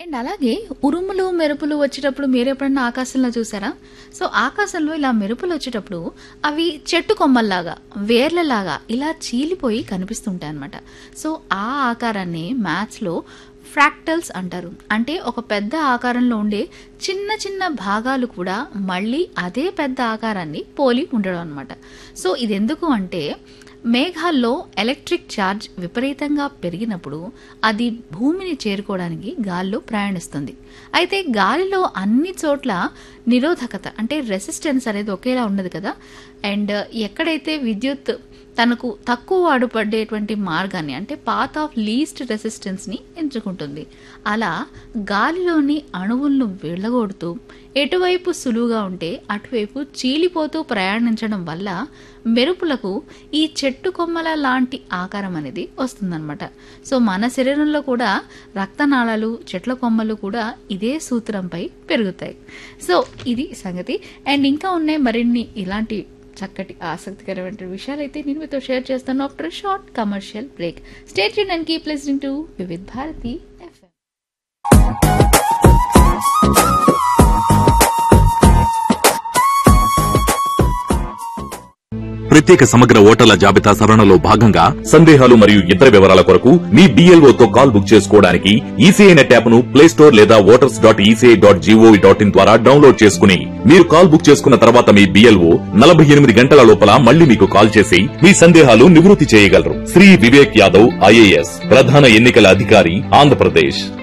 and అలాగే ఉరుములు మెరుపులు వచ్చేటప్పుడు మీరు ఎప్పుడన్నా ఆకాశంలో చూసారా సో ఆకాశంలో ఇలా మెరుపులు వచ్చేటప్పుడు అవి చెట్టు కొమ్మల్లాగా వేర్లలాగా ఇలా చీలిపోయి కనిపిస్తుంటాయి అనమాట సో ఆ ఆకారాన్ని మ్యాథ్స్లో ఫ్రాక్టల్స్ అంటారు అంటే ఒక పెద్ద ఆకారంలో ఉండే చిన్న చిన్న భాగాలు కూడా మళ్ళీ అదే పెద్ద ఆకారాన్ని పోలి ఉండడం అనమాట సో ఇది ఎందుకు అంటే మేఘాల్లో ఎలక్ట్రిక్ ఛార్జ్ విపరీతంగా పెరిగినప్పుడు అది భూమిని చేరుకోవడానికి గాల్లో ప్రయాణిస్తుంది అయితే గాలిలో అన్ని చోట్ల నిరోధకత అంటే రెసిస్టెన్స్ అనేది ఒకేలా ఉండదు కదా అండ్ ఎక్కడైతే విద్యుత్ తనకు తక్కువ వాడుపడేటువంటి మార్గాన్ని అంటే పాత్ ఆఫ్ లీస్ట్ రెసిస్టెన్స్ని ఎంచుకుంటుంది అలా గాలిలోని అణువులను వెళ్ళగొడుతూ ఎటువైపు సులువుగా ఉంటే అటువైపు చీలిపోతూ ప్రయాణించడం వల్ల మెరుపులకు ఈ చెట్టు కొమ్మల లాంటి ఆకారం అనేది వస్తుందన్నమాట సో మన శరీరంలో కూడా రక్తనాళాలు చెట్ల కొమ్మలు కూడా ఇదే సూత్రంపై పెరుగుతాయి సో ఇది సంగతి అండ్ ఇంకా ఉన్నాయి మరిన్ని ఇలాంటి చక్కటి ఆసక్తికరమైన విషయాలు అయితే నేను మీతో షేర్ చేస్తాను after short commercial break stay యూన్ and keep listening to Vividh Bharati FM ప్రత్యేక సమగ్ర ఓటర్ల జాబితా సవరణలో భాగంగా సందేహాలు మరియు ఇతర వివరాల కొరకు మీ BLO తో కాల్ బుక్ చేసుకోవడానికి ఈసీఐ నెట్ యాప్ ను ప్లే స్టోర్ లేదా voters dot ECI dot gov dot in ద్వారా డౌన్లోడ్ చేసుకుని మీరు కాల్ బుక్ చేసుకున్న తర్వాత మీ బిఎల్ఓ నలభై ఎనిమిది గంటల లోపల మళ్ళీ మీకు కాల్ చేసి మీ సందేహాలు నివృత్తి చేయగలరు శ్రీ వివేక్ యాదవ్ ఐఏఎస్ ప్రధాన ఎన్నికల అధికారి ఆంధ్రప్రదేశ్